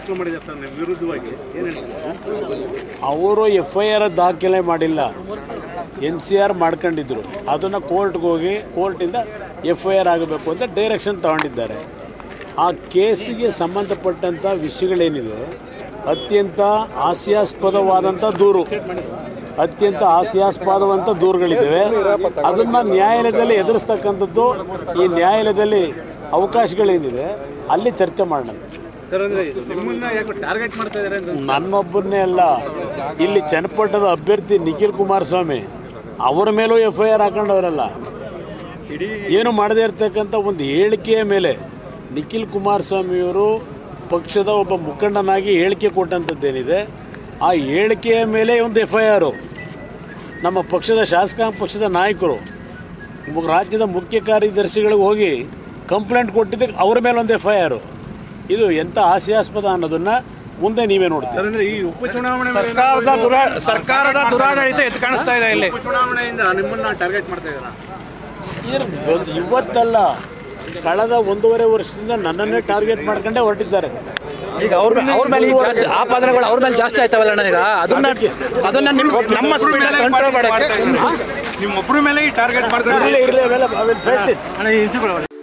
ದಾಖಲು ಮಾಡಿದ್ದಾರೆ ಸರ್ ನಿಮ್ಮ ವಿರುದ್ಧವಾಗಿ ಏನು ಹೇಳ್ತೀರಾ ಅವರು ಎಫ್ ಐ ಆರ್ ದಾಖಲೆ ಮಾಡಿಲ್ಲ ಎನ್ ಸಿ ಆರ್ ಮಾಡ್ಕೊಂಡಿದ್ರು ಅದನ್ನು ಕೋರ್ಟ್ಗೆ ಹೋಗಿ ಕೋರ್ಟಿಂದ ಎಫ್ ಐ ಆರ್ ಆಗಬೇಕು ಅಂತ ಡೈರೆಕ್ಷನ್ ತಗೊಂಡಿದ್ದಾರೆ ಆ ಕೇಸಿಗೆ ಸಂಬಂಧಪಟ್ಟಂಥ ವಿಷಯಗಳೇನಿದೆ ಅತ್ಯಂತ ಹಾಸ್ಯಾಸ್ಪದವಾದಂಥ ದೂರು ಅತ್ಯಂತ ಹಾಸ್ಯಾಸ್ಪದವಂತ ದೂರುಗಳಿದ್ದಾವೆ ಅದನ್ನು ನ್ಯಾಯಾಲಯದಲ್ಲಿ ಎದುರಿಸ್ತಕ್ಕಂಥದ್ದು ಈ ನ್ಯಾಯಾಲಯದಲ್ಲಿ ಅವಕಾಶಗಳೇನಿದೆ ಅಲ್ಲಿ ಚರ್ಚೆ ಮಾಡೋಣ ಸರ್ ಅಂದ್ರೆ ನಿಮ್ಮನ್ನ ಯಾಕೆ ಟಾರ್ಗೆಟ್ ಮಾಡ್ತಾ ಇದ್ದಾರೆ ಅಂತ ನನ್ನೊಬ್ಬರನ್ನೇ ಅಲ್ಲ ಇಲ್ಲಿ ಚನ್ನಪಟ್ಟಣದ ಅಭ್ಯರ್ಥಿ ನಿಖಿಲ್ ಕುಮಾರಸ್ವಾಮಿ ಅವರ ಮೇಲೂ ಎಫ್ ಐ ಆರ್ ಹಾಕೊಂಡವರಲ್ಲ ಏನು ಮಾಡದೇ ಇರ್ತಕ್ಕಂಥ ಒಂದು ಹೇಳಿಕೆಯ ಮೇಲೆ ನಿಖಿಲ್ ಕುಮಾರಸ್ವಾಮಿಯವರು ಪಕ್ಷದ ಒಬ್ಬ ಮುಖಂಡನಾಗಿ ಹೇಳಿಕೆ ಕೊಟ್ಟಂಥದ್ದೇನಿದೆ ಆ ಹೇಳಿಕೆಯ ಮೇಲೆ ಒಂದು ಎಫ್ ಐ ಆರು ನಮ್ಮ ಪಕ್ಷದ ಶಾಸಕಾಂಗ ಪಕ್ಷದ ನಾಯಕರು ಮು- ರಾಜ್ಯದ ಮುಖ್ಯ ಕಾರ್ಯದರ್ಶಿಗಳಿಗೆ ಹೋಗಿ ಕಂಪ್ಲೇಂಟ್ ಕೊಟ್ಟಿದ್ದಕ್ಕೆ ಅವರ ಮೇಲೆ ಒಂದು ಎಫ್ ಐ ಆರು ಇದು ಎಂಥ ಹಾಸ್ಯಾಸ್ಪದ ಅನ್ನೋದನ್ನು ಮುಂದೆ ನೀವೇ ನೋಡ್ತೀರಿ ಸರ್ ಅಂದ್ರೆ ಈ ಉಪಚುನಾವಣೆ ಮೇಲೆ ಸರ್ಕಾರದ ದುರಾ ಸರ್ಕಾರದ ದುರಾಡಳಿತ ಎದ್ದು ಕಾಣಿಸ್ತಾ ಇದೆ ಇಲ್ಲಿ ಉಪಚುನಾವಣೆಯಿಂದ ನಿಮ್ಮನ್ನ ಟಾರ್ಗೆಟ್ ಮಾಡ್ತಾ ಇದ್ದಾರಾ ಇದ್ರ ಒಂದು ಇವತ್ತಲ್ಲ ಕಳೆದ ಒಂದೂವರೆ ವರ್ಷದಿಂದ ನನ್ನನ್ನೇ ಟಾರ್ಗೆಟ್ ಮಾಡ್ಕೊಂಡೇ ಹೊರಟಿದ್ದಾರೆ ಈಗ ಅವ್ರ ಅವ್ರ ಮೇಲೆ ಈಗ ಜಾಸ್ತಿ ಆಪಾದನೆಗಳು ಅವ್ರ ಮೇಲೆ ಜಾಸ್ತಿ ಆಯ್ತವಲ್ಲ ಅಣ್ಣ ಈಗ ಅದನ್ನ ಅದನ್ನ ನಿಮ್ ನಮ್ಮ ಸ್ಪೀಡ್ ಕಂಟ್ರೋಲ್ ಮಾಡಕ್ಕೆ ನಿಮ್ಮೊಬ್ಬರ ಮೇಲೆ ಈ ಟಾರ್ಗೆಟ್ ಮಾಡ್ತಾರೆ ಇರಲಿ ಇರಲಿ ಅವೆಲ್ಲ ಅವೆಲ್ಲ face it. ಅಣ್ಣ ಈ